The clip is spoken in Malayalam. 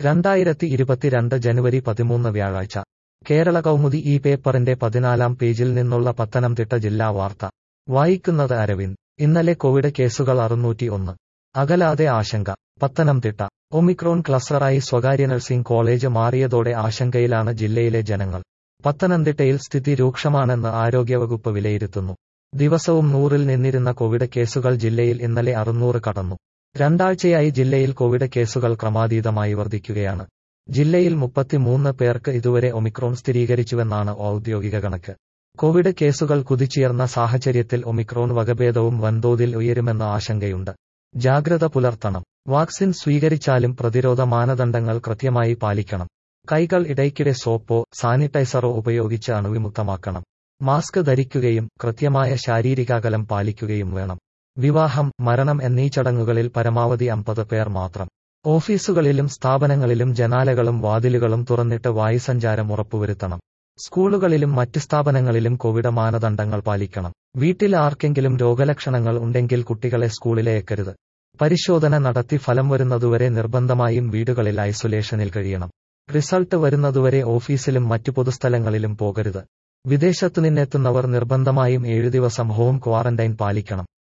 രണ്ടായിരത്തി ഇരുപത്തിരണ്ട് ജനുവരി പതിമൂന്ന് വ്യാഴാഴ്ച കേരള കൗമുദി ഈ പേപ്പറിന്റെ പതിനാലാം പേജിൽ നിന്നുള്ള പത്തനംതിട്ട ജില്ലാ വാർത്ത വായിക്കുന്നത് അരവിന്ദ് ഇന്നലെ കോവിഡ് കേസുകൾ അറുന്നൂറ്റി ഒന്ന് അകലാതെ ആശങ്ക പത്തനംതിട്ട ഒമിക്രോൺ ക്ലസ്റ്ററായി സ്വകാര്യ നഴ്സിംഗ് കോളേജ് മാറിയതോടെ ആശങ്കയിലാണ് ജില്ലയിലെ ജനങ്ങൾ പത്തനംതിട്ടയിൽ സ്ഥിതി രൂക്ഷമാണെന്ന് ആരോഗ്യവകുപ്പ് വിലയിരുത്തുന്നു ദിവസവും നൂറിൽ നിന്നിരുന്ന കോവിഡ് കേസുകൾ ജില്ലയിൽ ഇന്നലെ അറുന്നൂറ് കടന്നു രണ്ടാഴ്ചയായി ജില്ലയിൽ കോവിഡ് കേസുകൾ ക്രമാതീതമായി വർദ്ധിക്കുകയാണ് ജില്ലയിൽ മുപ്പത്തിമൂന്ന് പേർക്ക് ഇതുവരെ ഒമിക്രോൺ സ്ഥിരീകരിച്ചുവെന്നാണ് ഔദ്യോഗിക കണക്ക് കോവിഡ് കേസുകൾ കുതിച്ചുയർന്ന സാഹചര്യത്തിൽ ഒമിക്രോൺ വകഭേദവും വൻതോതിൽ ഉയരുമെന്ന ആശങ്കയുണ്ട് ജാഗ്രത പുലർത്തണം വാക്സിൻ സ്വീകരിച്ചാലും പ്രതിരോധ മാനദണ്ഡങ്ങൾ കൃത്യമായി പാലിക്കണം കൈകൾ ഇടയ്ക്കിടെ സോപ്പോ സാനിറ്റൈസറോ ഉപയോഗിച്ച് അണുവിമുക്തമാക്കണം മാസ്ക് ധരിക്കുകയും കൃത്യമായ ശാരീരികാകലം പാലിക്കുകയും വേണം വിവാഹം മരണം എന്നീ ചടങ്ങുകളിൽ പരമാവധി അമ്പത് പേർ മാത്രം ഓഫീസുകളിലും സ്ഥാപനങ്ങളിലും ജനാലകളും വാതിലുകളും തുറന്നിട്ട് വായുസഞ്ചാരം ഉറപ്പുവരുത്തണം സ്കൂളുകളിലും മറ്റ് സ്ഥാപനങ്ങളിലും കോവിഡ് മാനദണ്ഡങ്ങൾ പാലിക്കണം വീട്ടിൽ ആർക്കെങ്കിലും രോഗലക്ഷണങ്ങൾ ഉണ്ടെങ്കിൽ കുട്ടികളെ സ്കൂളിലേക്കരുത് പരിശോധന നടത്തി ഫലം വരുന്നതുവരെ നിർബന്ധമായും വീടുകളിൽ ഐസൊലേഷനിൽ കഴിയണം റിസൾട്ട് വരുന്നതുവരെ ഓഫീസിലും മറ്റു പൊതുസ്ഥലങ്ങളിലും പോകരുത് വിദേശത്തു നിന്നെത്തുന്നവർ നിർബന്ധമായും ഏഴു ദിവസം ഹോം ക്വാറന്റൈൻ പാലിക്കണം